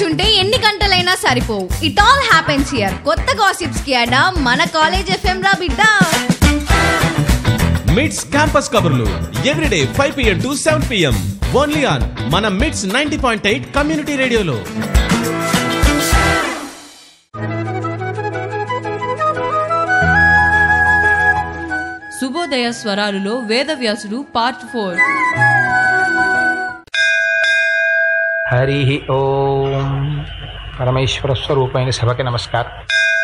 కూర్చుంటే ఎన్ని గంటలైనా సరిపోవు ఇట్ ఆల్ హ్యాపెన్స్ హియర్ కొత్త గాసిప్స్ కి అడా మన కాలేజ్ ఎఫ్ఎం రా బిడ్డ మిడ్స్ క్యాంపస్ కబుర్లు everyday five P M to seven P M only on మన మిడ్స్ నైన్టీ పాయింట్ ఎయిట్ కమ్యూనిటీ రేడియోలో శుభోదయ స్వరాలులో వేదవ్యాసుడు పార్ట్ ఫోర్ హరి ఓం పరమేశ్వర స్వరూపమైన సభకి నమస్కారం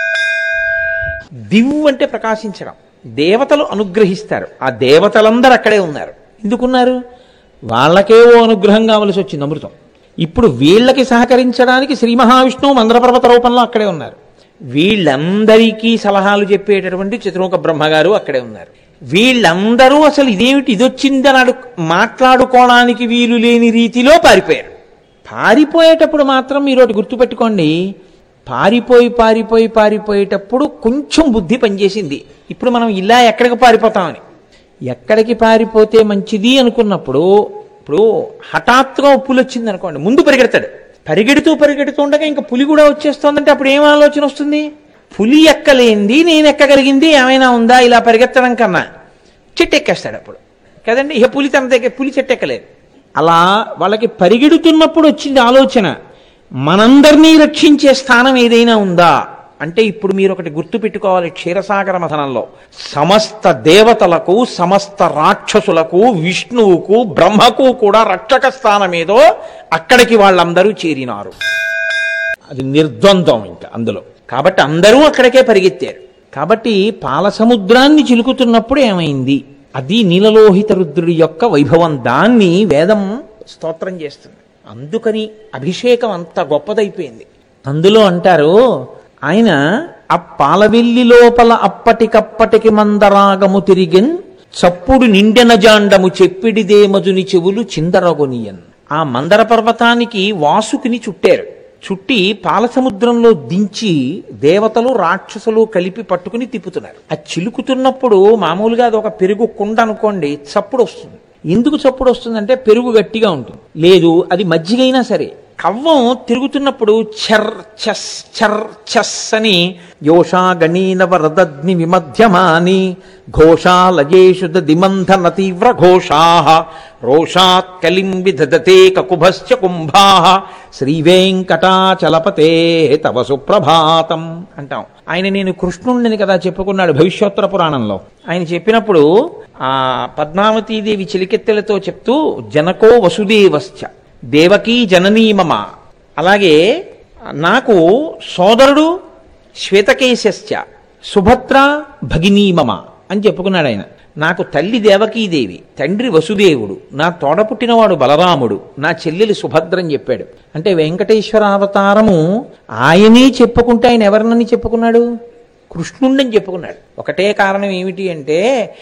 దివ్వు అంటే ప్రకాశించడం దేవతలు అనుగ్రహిస్తారు ఆ దేవతలందరూ అక్కడే ఉన్నారు ఎందుకున్నారు వాళ్ళకే ఓ అనుగ్రహం కావలసి వచ్చింది అమృతం ఇప్పుడు వీళ్ళకి సహకరించడానికి శ్రీ మహావిష్ణువు మంద్రపర్వత రూపంలో అక్కడే ఉన్నారు వీళ్ళందరికీ సలహాలు చెప్పేటటువంటి చతుర్ముఖ బ్రహ్మగారు అక్కడే ఉన్నారు వీళ్ళందరూ అసలు ఇదేమిటి ఇదొచ్చిందని అడు మాట్లాడుకోవడానికి వీలు లేని రీతిలో పారిపోయారు పారిపోయేటప్పుడు మాత్రం మీరు ఒకటి గుర్తుపెట్టుకోండి పారిపోయి పారిపోయి పారిపోయేటప్పుడు కొంచెం బుద్ధి పనిచేసింది ఇప్పుడు మనం ఇలా ఎక్కడికి పారిపోతామని ఎక్కడికి పారిపోతే మంచిది అనుకున్నప్పుడు ఇప్పుడు హఠాత్తుగా ఓ పులి వచ్చింది అనుకోండి ముందు పరిగెడతాడు పరిగెడుతూ పరిగెడుతూ ఉండగా ఇంకా పులి కూడా వచ్చేస్తోందంటే అప్పుడు ఏం ఆలోచన వస్తుంది పులి ఎక్కలేంది నేను ఎక్కగలిగింది ఏమైనా ఉందా ఇలా పరిగెత్తడం కన్నా చెట్టు ఎక్కేస్తాడు అప్పుడు కదండి ఇక పులి తన దగ్గర పులి చెట్టు ఎక్కలేదు అలా వాళ్ళకి పరిగెడుతున్నప్పుడు వచ్చింది ఆలోచన మనందరినీ రక్షించే స్థానం ఏదైనా ఉందా అంటే ఇప్పుడు మీరు ఒకటి గుర్తు పెట్టుకోవాలి క్షీరసాగర మథనంలో సమస్త దేవతలకు సమస్త రాక్షసులకు విష్ణువుకు బ్రహ్మకు కూడా రక్షక స్థానం ఏదో అక్కడికి వాళ్ళందరూ చేరినారు అది నిర్ద్వంద్వం ఇంకా అందులో కాబట్టి అందరూ అక్కడికే పరిగెత్తారు కాబట్టి పాల సముద్రాన్ని చిలుకుతున్నప్పుడు ఏమైంది అది నీలలోహిత రుద్రుడి యొక్క వైభవం దాన్ని వేదం స్తోత్రం చేస్తుంది అందుకని అభిషేకం అంత గొప్పదైపోయింది అందులో అంటారు ఆయన ఆ పాలవెల్లి లోపల అప్పటికప్పటికి మందరాగము తిరిగిన్ చప్పుడు నిండెన జాండము చెప్పిడిదే మధుని చెవులు చిందరగొనియన్ ఆ మందర పర్వతానికి వాసుకిని చుట్టారు చుట్టి పాలసముద్రంలో దించి దేవతలు రాక్షసులు కలిపి పట్టుకుని తిప్పుతున్నారు ఆ చిలుకుతున్నప్పుడు మామూలుగా అది ఒక పెరుగు కుండ అనుకోండి చప్పుడు వస్తుంది ఎందుకు చప్పుడు వస్తుందంటే పెరుగు గట్టిగా ఉంటుంది లేదు అది మజ్జిగైనా సరే కవ్వం తిరుగుతున్నప్పుడు చర్ చస్ చర్ చస్ అని యోషా గణీన వరదగ్ని విమధ్యమాని ఘోషాలయేషు దిమంధన తీవ్ర ఘోషా రోషాత్ కలిం విదధతే కకుభశ్చ కుంభా శ్రీవేంకటాచలపతే తవ సుప్రభాతం అంటాం ఆయన నేను కృష్ణుడిని కదా చెప్పుకున్నాడు భవిష్యోత్తర పురాణంలో ఆయన చెప్పినప్పుడు ఆ పద్మావతీదేవి చిలికెత్తెలతో చెప్తూ జనకో వసుదేవశ్చ దేవకీ జననీ మమ అలాగే నాకు సోదరుడు శ్వేతకేశ్చ సుభద్ర భగినీ మమ అని చెప్పుకున్నాడు ఆయన నాకు తల్లి దేవకీదేవి తండ్రి వసుదేవుడు నా తోడ పుట్టినవాడు బలరాముడు నా చెల్లెలు సుభద్ర అని చెప్పాడు అంటే వెంకటేశ్వర అవతారము ఆయనే చెప్పుకుంటే ఆయన ఎవరినని చెప్పుకున్నాడు కృష్ణుండని చెప్పుకున్నాడు ఒకటే కారణం ఏమిటి అంటే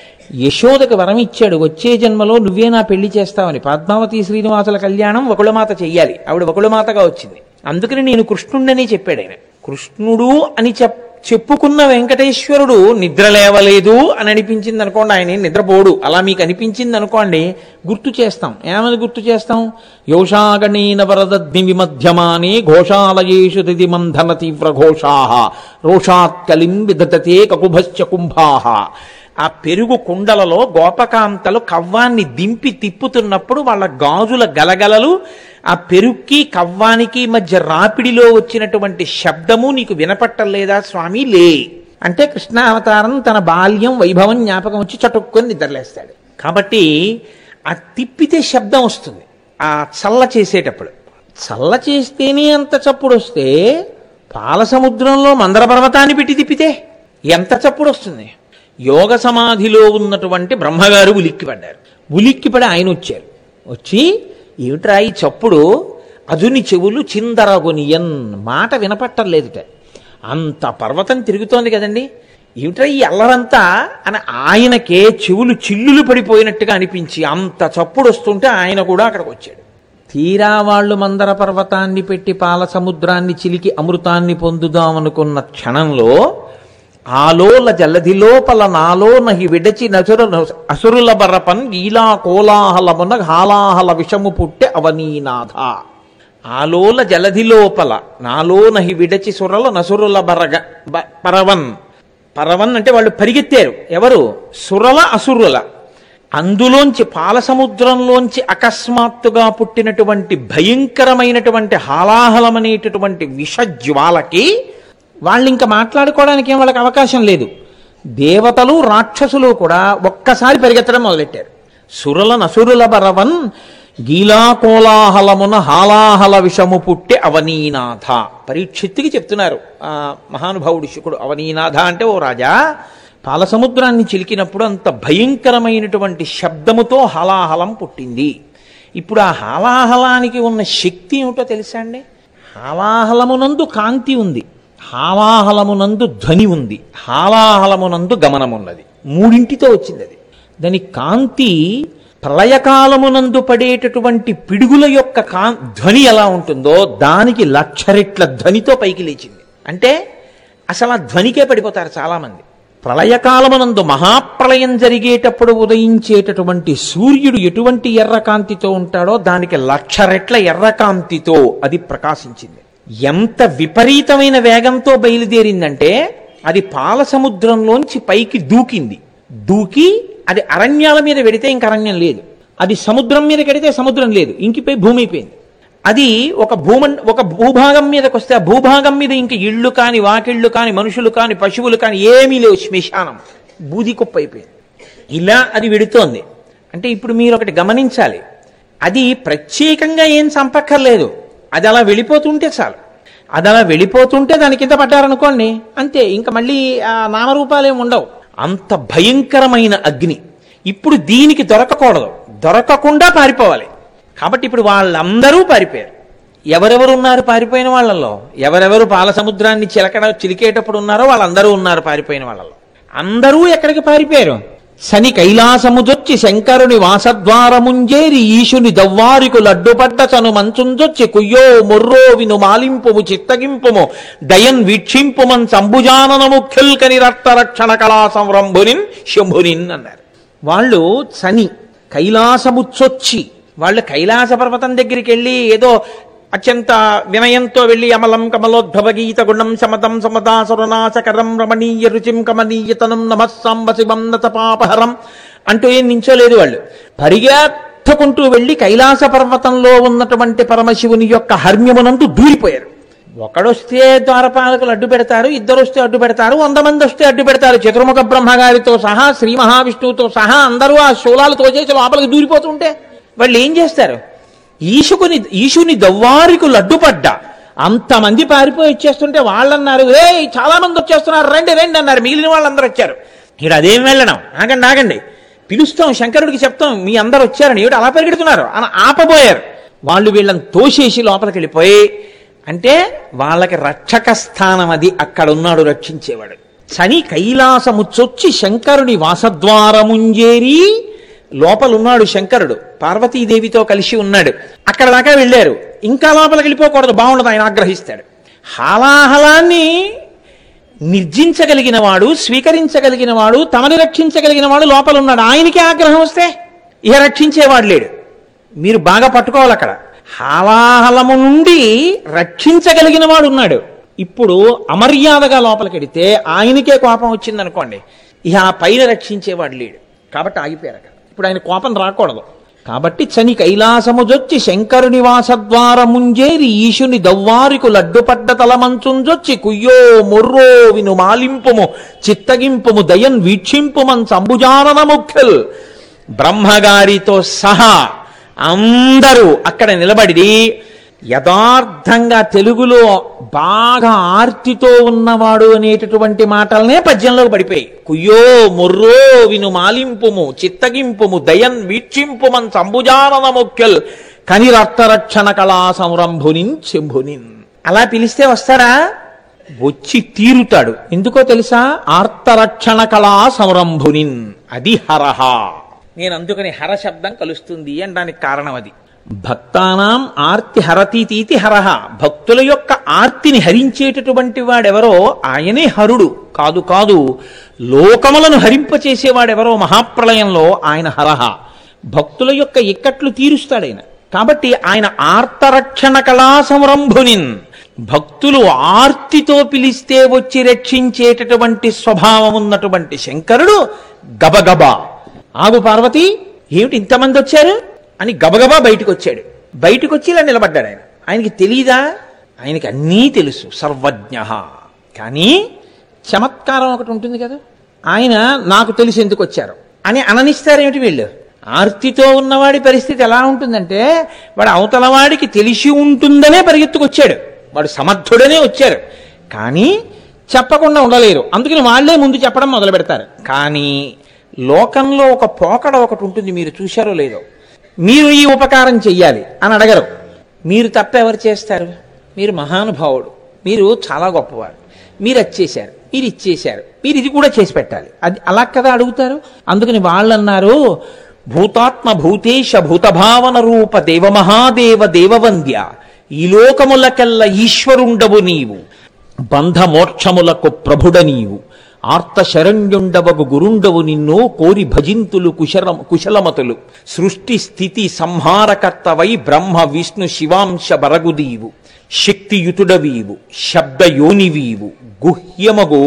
యశోదకు వరం ఇచ్చాడు వచ్చే జన్మలో నువ్వే నా పెళ్లి చేస్తావని పద్మావతి శ్రీనివాసుల కళ్యాణం ఒకళమాత చెయ్యాలి ఆవిడ ఒకళమాతగా వచ్చింది అందుకని నేను కృష్ణుండని చెప్పాడు ఆయన కృష్ణుడు అని చెప్ చెప్పుకున్న వెంకటేశ్వరుడు నిద్ర లేవలేదు అని అనిపించింది అనుకోండి ఆయన ఏం నిద్రపోడు అలా మీకు అనిపించింది అనుకోండి గుర్తు చేస్తాం ఏమని గుర్తు చేస్తాం యోషాగణీన వరదగ్ని విమధ్యమానే ఘోషాలయేషు దిది మంధన తీవ్ర ఘోషా రోషాత్ కలిం విదతతే కకుభశ్చ కుంభాహ ఆ పెరుగు కుండలలో గోపకాంతలు కవ్వాన్ని దింపి తిప్పుతున్నప్పుడు వాళ్ళ గాజుల గలగలలు ఆ పెరుక్కి కవ్వానికి మధ్య రాపిడిలో వచ్చినటువంటి శబ్దము నీకు వినపట్టలేదా స్వామి లే అంటే కృష్ణావతారం తన బాల్యం వైభవం జ్ఞాపకం వచ్చి చటుక్కొని నిద్రలేస్తాడు కాబట్టి ఆ తిప్పితే శబ్దం వస్తుంది ఆ చల్ల చేసేటప్పుడు చల్ల చేస్తేనే అంత చప్పుడు వస్తే పాల సముద్రంలో మందర పర్వతాన్ని పెట్టి తిప్పితే ఎంత చప్పుడు వస్తుంది యోగ సమాధిలో ఉన్నటువంటి బ్రహ్మగారు ఉలిక్కిపడ్డారు ఉలిక్కిపడి ఆయన వచ్చారు వచ్చి ఏమిట్రా ఈ చప్పుడు అదుని చెవులు చిందరగొనియన్ మాట వినపట్టలేదుట అంత పర్వతం తిరుగుతోంది కదండి ఏమిట్రా ఈ అల్లరంతా అని ఆయనకే చెవులు చిల్లులు పడిపోయినట్టుగా అనిపించి అంత చప్పుడు వస్తుంటే ఆయన కూడా అక్కడికి వచ్చాడు తీరా వాళ్ళు మందర పర్వతాన్ని పెట్టి పాల సముద్రాన్ని చిలికి అమృతాన్ని పొందుదామనుకున్న క్షణంలో ఆలోల జలధి లోపల నాలో నహి విడచి నసుర అసురుల బరపన్ ఈలా కోలాహలమున హాలాహల విషము పుట్టె అవనీనాథ ఆలోల జలధి లోపల నాలో నహి విడచి సురల నసురుల బరగ బ- పరవన్ పరవన్ అంటే వాళ్ళు పరిగెత్తారు ఎవరు సురల అసురుల అందులోంచి పాల సముద్రంలోంచి అకస్మాత్తుగా పుట్టినటువంటి భయంకరమైనటువంటి హాలాహలమనేటటువంటి విషజ్వాలకి వాళ్ళు ఇంకా మాట్లాడుకోవడానికి ఏం వాళ్ళకి అవకాశం లేదు దేవతలు రాక్షసులు కూడా ఒక్కసారి పరిగెత్తడం మొదలెట్టారు సురల నసురుల బరవన్ గీలాకోలాహలమున హాలాహల విషము పుట్టె అవనీనాథ పరీక్షిత్తుకి చెప్తున్నారు ఆ మహానుభావుడు శుకుడు అవనీనాథ అంటే ఓ రాజా పాలసముద్రాన్ని చిలికినప్పుడు అంత భయంకరమైనటువంటి శబ్దముతో హలాహలం పుట్టింది ఇప్పుడు ఆ హాలాహలానికి ఉన్న శక్తి ఏమిటో తెలుసా అండి హాలాహలమునందు కాంతి ఉంది హాలాహలమునందు ధ్వని ఉంది హాలాహలమునందు గమనమున్నది మూడింటితో వచ్చింది అది దాని కాంతి ప్రళయకాలమునందు పడేటటువంటి పిడుగుల యొక్క కా ధ్వని ఎలా ఉంటుందో దానికి లక్ష రెట్ల ధ్వనితో పైకి లేచింది అంటే అసలు ఆ ధ్వనికే పడిపోతారు చాలామంది ప్రళయకాలమునందు మహాప్రళయం జరిగేటప్పుడు ఉదయించేటటువంటి సూర్యుడు ఎటువంటి ఎర్రకాంతితో ఉంటాడో దానికి లక్ష రెట్ల ఎర్రకాంతితో అది ప్రకాశించింది ఎంత విపరీతమైన వేగంతో బయలుదేరిందంటే అది పాల సముద్రంలోంచి పైకి దూకింది దూకి అది అరణ్యాల మీద వెడితే ఇంక అరణ్యం లేదు అది సముద్రం మీద కడితే సముద్రం లేదు ఇంకిపోయి భూమి అయిపోయింది అది ఒక భూమ ఒక భూభాగం మీదకి వస్తే ఆ భూభాగం మీద ఇంక ఇళ్ళు కాని వాకిళ్ళు కాని మనుషులు కాని పశువులు కాని ఏమీ లేవు శ్మశానం బూది కుప్ప అయిపోయింది ఇలా అది వెడుతోంది అంటే ఇప్పుడు మీరు ఒకటి గమనించాలి అది ప్రత్యేకంగా ఏం చంపక్కర్లేదు అది అలా వెళ్ళిపోతుంటే చాలు అది అలా వెళ్ళిపోతుంటే దాని కింద పడ్డారనుకోండి అంతే ఇంకా మళ్ళీ ఆ నామరూపాలేం ఉండవు అంత భయంకరమైన అగ్ని ఇప్పుడు దీనికి దొరకకూడదు దొరకకుండా పారిపోవాలి కాబట్టి ఇప్పుడు వాళ్ళందరూ పారిపోయారు ఎవరెవరు ఉన్నారు పారిపోయిన వాళ్ళల్లో ఎవరెవరు పాల సముద్రాన్ని చిలకడ చిలికేటప్పుడు ఉన్నారో వాళ్ళందరూ ఉన్నారు పారిపోయిన వాళ్ళలో అందరూ ఎక్కడికి పారిపోయారు శని కైలాసముజొచ్చి శంకరుని వాసద్వారముంజేరి ఈశుని దవ్వారికు లడ్డుపడ్డ చను మంచుంజొచ్చి కుయ్యో మొర్రో విను మాలింపుము చిత్తగింపుము దయన్ వీక్షింపుమన్ సంభుజానన ముఖ్యుల్కని రక్త రక్షణ కళా సంరంభునిన్ శంభునిన్ అన్నారు వాళ్ళు శని కైలాసముచ్చొచ్చి వాళ్ళు కైలాస పర్వతం దగ్గరికి వెళ్ళి ఏదో అత్యంత వినయంతో వెళ్ళి అమలం కమలోద్భవ గీత గుణం సమతం సమదాసురనాశకరం రమణీయ రుచిం కమనీయతనం నమస్సాంబ శివం నత పాపహరం అంటూ ఏం నించోలేదు వాళ్ళు పరిగెత్తుకుంటూ వెళ్ళి కైలాస పర్వతంలో ఉన్నటువంటి పరమశివుని యొక్క హర్మ్యమునందు దూరిపోయారు ఒకడొస్తే ద్వారపాలకులు అడ్డు పెడతారు ఇద్దరు వస్తే అడ్డు పెడతారు వంద మంది వస్తే అడ్డు పెడతారు చతుర్ముఖ బ్రహ్మగారితో సహా శ్రీ మహావిష్ణువుతో సహా అందరూ ఆ శూలాలు తోచేసి లోపలికి దూరిపోతుంటే వాళ్ళు ఏం చేస్తారు ఈశుకుని ఈశుని దవ్వారికు లడ్డుపడ్డా అంతమంది పారిపోయి వచ్చేస్తుంటే వాళ్ళన్నారు ఏ చాలా మంది వచ్చేస్తున్నారు రండి రండి అన్నారు మిగిలిన వాళ్ళందరూ వచ్చారు ఇక్కడ అదేం వెళ్ళడం ఆగండి ఆగండి పిలుస్తాం శంకరుడికి చెప్తాం మీ అందరు వచ్చారని ఏమిటి అలా పరిగెడుతున్నారు అని ఆపబోయారు వాళ్ళు వీళ్ళని తోసేసి లోపలికి వెళ్ళిపోయి అంటే వాళ్ళకి రక్షక స్థానం అది అక్కడ ఉన్నాడు రక్షించేవాడు శని కైలాసముచ్చొచ్చి శంకరుని వాసద్వారముంజేరి లోపలున్నాడు శంకరుడు పార్వతీదేవితో కలిసి ఉన్నాడు అక్కడ దాకా వెళ్ళారు ఇంకా లోపలికి వెళ్ళిపోకూడదు బాగుండదు ఆయన ఆగ్రహిస్తాడు హాలాహలాన్ని నిర్జించగలిగిన వాడు స్వీకరించగలిగిన వాడు తమని రక్షించగలిగిన వాడు లోపల ఉన్నాడు ఆయనకే ఆగ్రహం వస్తే ఇక రక్షించేవాడు లేడు మీరు బాగా పట్టుకోవాలి అక్కడ హాలాహలము నుండి రక్షించగలిగిన వాడు ఉన్నాడు ఇప్పుడు అమర్యాదగా లోపలికెడితే ఆయనకే కోపం వచ్చిందనుకోండి ఇక ఆ పైన రక్షించేవాడు లేడు కాబట్టి ఆగిపోయారు అక్కడ ఇప్పుడు ఆయన కోపం రాకూడదు కాబట్టి చని కైలాసముజొచ్చి శంకరుని వాసద్వారముంజేరి ఈశుని దవ్వారికు లడ్డుపడ్డ తలమంచుంజొచ్చి కుయ్యో మొర్రో విను మాలింపుము చిత్తగింపుము దయన్ వీక్షింపుమన్ సంభుజానన ముఖ్యుల్ బ్రహ్మగారితో సహా అందరూ అక్కడ నిలబడి యథార్థంగా తెలుగులో బాగా ఆర్తితో ఉన్నవాడు అనేటటువంటి మాటలనే పద్యంలోకి పడిపోయి కుయ్యో మొర్రో విను మాలింపుము చిత్తగింపుము దయన్ వీక్షింపుమన్ సంభుజానన ముఖ్యల్ కనిరక్తరక్షణ కళా సంరంభునిన్ శంభునిన్ అలా పిలిస్తే వస్తాడా వచ్చి తీరుతాడు ఎందుకో తెలుసా ఆర్తరక్షణ కళా సంరంభునిన్ అది హరహ నేను అందుకని హర శబ్దం కలుస్తుంది అనడానికి కారణం అది భక్తానాం ఆర్తి హరతీతీతి హరహ భక్తుల యొక్క ఆర్తిని హరించేటటువంటి వాడెవరో ఆయనే హరుడు కాదు కాదు లోకములను హరింపచేసేవాడెవరో మహాప్రళయంలో ఆయన హరహ భక్తుల యొక్క ఇక్కట్లు తీరుస్తాడాయన కాబట్టి ఆయన ఆర్తరక్షణ కళా సంరంభునిన్ భక్తులు ఆర్తితో పిలిస్తే వచ్చి రక్షించేటటువంటి స్వభావం ఉన్నటువంటి శంకరుడు గబగబా ఆగు పార్వతి ఏమిటి ఇంతమంది వచ్చారు అని గబగబా బయటకు వచ్చాడు బయటకు వచ్చి ఇలా నిలబడ్డాడు ఆయన ఆయనకి తెలీదా ఆయనకి అన్నీ తెలుసు సర్వజ్ఞ కానీ చమత్కారం ఒకటి ఉంటుంది కదా ఆయన నాకు తెలిసి ఎందుకు వచ్చారు అని అననిస్తారేమిటి వీళ్ళు ఆర్తితో ఉన్నవాడి పరిస్థితి ఎలా ఉంటుందంటే వాడు అవతలవాడికి తెలిసి ఉంటుందనే పరిగెత్తుకొచ్చాడు వాడు సమర్థుడనే వచ్చారు కానీ చెప్పకుండా ఉండలేరు అందుకని వాళ్ళే ముందు చెప్పడం మొదలు పెడతారు కానీ లోకంలో ఒక పోకడ ఒకటి ఉంటుంది మీరు చూశారో లేదో మీరు ఈ ఉపకారం చెయ్యాలి అని అడగరు మీరు తప్ప ఎవరు చేస్తారు మీరు మహానుభావుడు మీరు చాలా గొప్పవారు మీరు అది చేశారు మీరు ఇచ్చేశారు మీరు ఇది కూడా చేసి పెట్టాలి అది అలా కదా అడుగుతారు అందుకని వాళ్ళు అన్నారు భూతాత్మ భూతేశ భూతభావన రూప దేవమహాదేవ దేవవంద్య ఈ లోకములకెల్ల ఈశ్వరుండవు నీవు బంధమోక్షములకు ప్రభుడ నీవు ఆర్త శరణ్యుండవగు గురుండవు నిన్ను కోరి భజింతులు కుశలం కుశలమతులు సృష్టి స్థితి సంహారకర్తవై బ్రహ్మ విష్ణు శివాంశ బరగుదీవు శక్తియుతుడవీవు శబ్దయోనివీవు గుహ్యమగు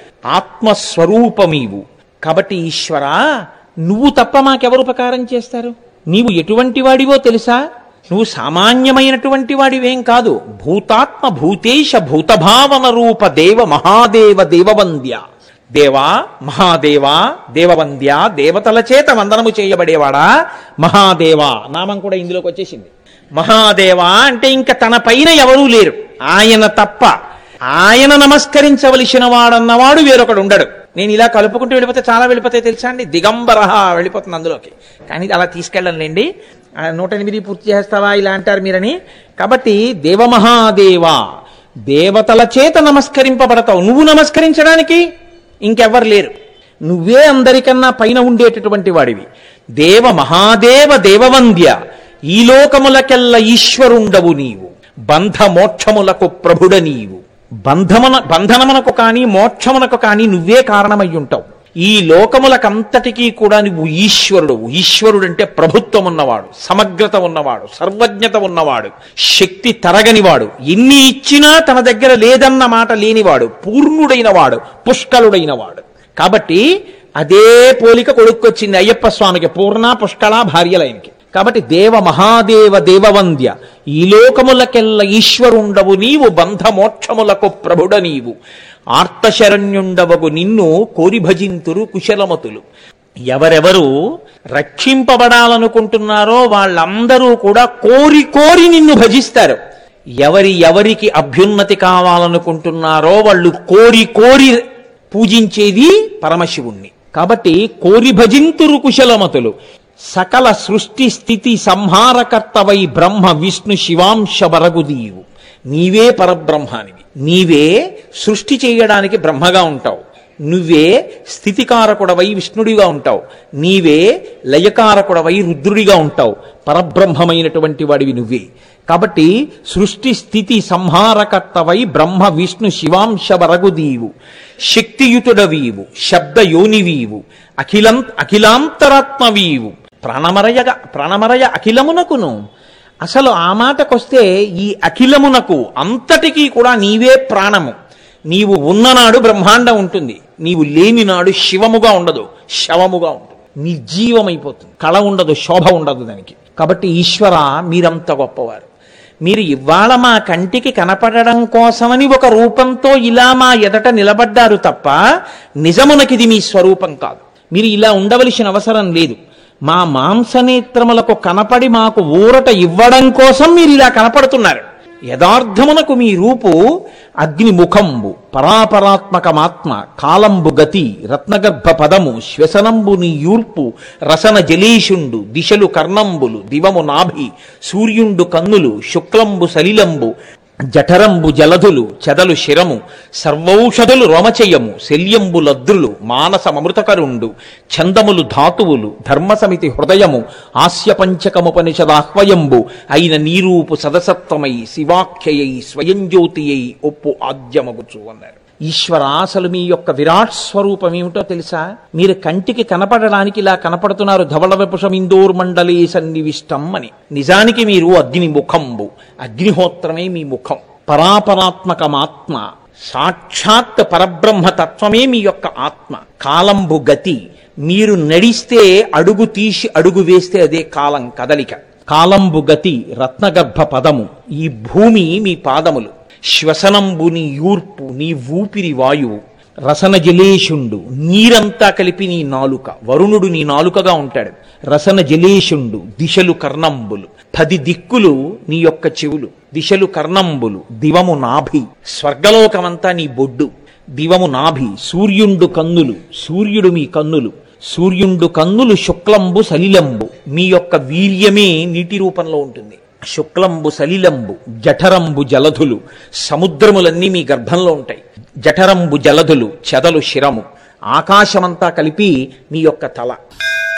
ఆత్మస్వరూపమీవు కాబట్టి ఈశ్వరా నువ్వు తప్ప మాకెవరు ఉపకారం చేస్తారు నీవు ఎటువంటి వాడివో తెలుసా నువ్వు సామాన్యమైనటువంటి వాడివేం కాదు భూతాత్మ భూతేశ భూతభావన రూప దేవ మహాదేవ దేవవంద్య దేవా మహాదేవా దేవవంద్య దేవతల చేత వందనము చేయబడేవాడా మహాదేవా నామం కూడా ఇందులోకి వచ్చేసింది మహాదేవా అంటే ఇంకా తన పైన ఎవరూ లేరు ఆయన తప్ప ఆయన నమస్కరించవలసిన వాడన్నవాడు వేరొకడు ఉండడు నేను ఇలా కలుపుకుంటూ వెళ్ళిపోతే చాలా వెళ్ళిపోతాయి తెలుసా అండి దిగంబర వెళ్ళిపోతుంది అందులోకి కానీ అలా తీసుకెళ్ళండి ఆ నూట ఎనిమిది పూర్తి చేస్తావా ఇలా అంటారు మీరని కాబట్టి దేవమహాదేవా దేవతల చేత నమస్కరింపబడతావు నువ్వు నమస్కరించడానికి ఇంకెవ్వరు లేరు నువ్వే అందరికన్నా పైన ఉండేటటువంటి వాడివి దేవ మహాదేవ దేవవంద్య ఈ లోకములకెల్ల ఈశ్వరుండవు నీవు బంధ మోక్షములకు ప్రభుడ నీవు బంధమున బంధనమునకు కానీ మోక్షమునకు కానీ నువ్వే కారణమై ఉంటావు ఈ లోకములకంతటికీ కూడా నువ్వు ఈశ్వరుడు ఈశ్వరుడు అంటే ప్రభుత్వం ఉన్నవాడు సమగ్రత ఉన్నవాడు సర్వజ్ఞత ఉన్నవాడు శక్తి తరగనివాడు ఎన్ని ఇచ్చినా తన దగ్గర లేదన్న మాట లేనివాడు పూర్ణుడైన వాడు పుష్కలుడైన వాడు కాబట్టి అదే పోలిక కొడుక్కొచ్చింది అయ్యప్ప స్వామికి పూర్ణ పుష్కళ భార్యలైనకి కాబట్టి దేవ మహాదేవ దేవవంద్య ఈ లోకములకెల్ల ఈశ్వరుండవు నీవు బంధమోక్షములకు ప్రభుడ నీవు ఆర్తశరణ్యుండవగు నిన్ను కోరి భజింతురు కుశలమతులు ఎవరెవరు రక్షింపబడాలనుకుంటున్నారో వాళ్ళందరూ కూడా కోరి కోరి నిన్ను భజిస్తారు ఎవరి ఎవరికి అభ్యున్నతి కావాలనుకుంటున్నారో వాళ్ళు కోరి కోరి పూజించేది పరమశివుణ్ణి కాబట్టి కోరి భజింతురు కుశలమతులు సకల సృష్టి స్థితి సంహారకర్తవై బ్రహ్మ విష్ణు శివాంశ బరగుదీవు నీవే పరబ్రహ్మానివి నీవే సృష్టి చేయడానికి బ్రహ్మగా ఉంటావు నువ్వే స్థితికారకుడవై విష్ణుడిగా ఉంటావు నీవే లయకారకుడవై రుద్రుడిగా ఉంటావు పరబ్రహ్మమైనటువంటి వాడివి నువ్వే కాబట్టి సృష్టి స్థితి సంహారకర్తవై బ్రహ్మ విష్ణు శివాంశ వరగుదీవు శక్తియుతుడవీవు శబ్దయోనివీవు అఖిలం అఖిలాంతరాత్మవీవు ప్రాణమరయగా ప్రాణమరయ అఖిలమునకును అసలు ఆ మాటకొస్తే ఈ అఖిలమునకు అంతటికీ కూడా నీవే ప్రాణము నీవు ఉన్ననాడు బ్రహ్మాండం ఉంటుంది నీవు లేని నాడు శివముగా ఉండదు శవముగా ఉంటుంది నిర్జీవమైపోతుంది కళ ఉండదు శోభ ఉండదు దానికి కాబట్టి ఈశ్వర మీరంత గొప్పవారు మీరు ఇవాళ మా కంటికి కనపడడం కోసమని ఒక రూపంతో ఇలా మా ఎదట నిలబడ్డారు తప్ప నిజమునకిది మీ స్వరూపం కాదు మీరు ఇలా ఉండవలసిన అవసరం లేదు మా మాంసనేత్రములకు కనపడి మాకు ఊరట ఇవ్వడం కోసం మీరు ఇలా కనపడుతున్నారు యథార్థమునకు మీ రూపు అగ్నిముఖంబు పరాపరాత్మకమాత్మ కాలంబు గతి రత్నగర్భ పదము శ్వసనంబు నీ యూర్పు రసన జలీషుండు దిశలు కర్ణంబులు దివము నాభి సూర్యుండు కన్నులు శుక్లంబు సలిలంబు జఠరంబు జలధులు చెదలు శిరము సర్వౌషధులు రోమచయము శల్యంబు లద్రులు మానసమృతకరుండు ఛందములు ధాతువులు ధర్మసమితి హృదయము ఆస్య పంచకముపనిషదాహ్వయంబు అయిన నీరూపు సదసత్వమై శివాఖ్యయై స్వయం జ్యోతియై ఒప్పు ఆద్యమగుచు అన్నారు ఈశ్వర అసలు మీ యొక్క విరాట్ స్వరూపం ఏమిటో తెలుసా మీరు కంటికి కనపడడానికి ఇలా కనపడుతున్నారు ధవళ విపుషం ఇందోర్ మండలే సన్నివిష్టం అని నిజానికి మీరు అగ్ని ముఖంబు అగ్నిహోత్రమే మీ ముఖం పరాపరాత్మకమాత్మ సాక్షాత్ పరబ్రహ్మ తత్వమే మీ యొక్క ఆత్మ కాలంబు గతి మీరు నడిస్తే అడుగు తీసి అడుగు వేస్తే అదే కాలం కదలిక కాలంబు గతి రత్నగర్భ పదము ఈ భూమి మీ పాదములు శ్వసనంబు నీ యూర్పు నీ ఊపిరి వాయువు రసన జలేషుండు నీరంతా కలిపి నీ నాలుక వరుణుడు నీ నాలుకగా ఉంటాడు రసన జలేషుండు దిశలు కర్ణంబులు పది దిక్కులు నీ యొక్క చెవులు దిశలు కర్ణంబులు దివము నాభి స్వర్గలోకమంతా నీ బొడ్డు దివము నాభి సూర్యుండు కన్నులు సూర్యుడు మీ కన్నులు సూర్యుండు కన్నులు శుక్లంబు సలిలంబు మీ యొక్క వీర్యమే నీటి రూపంలో ఉంటుంది శుక్లంబు సలిలంబు జఠరంబు జలధులు సముద్రములన్నీ మీ గర్భంలో ఉంటాయి జఠరంబు జలధులు చెదలు శిరము ఆకాశమంతా కలిపి మీ యొక్క తల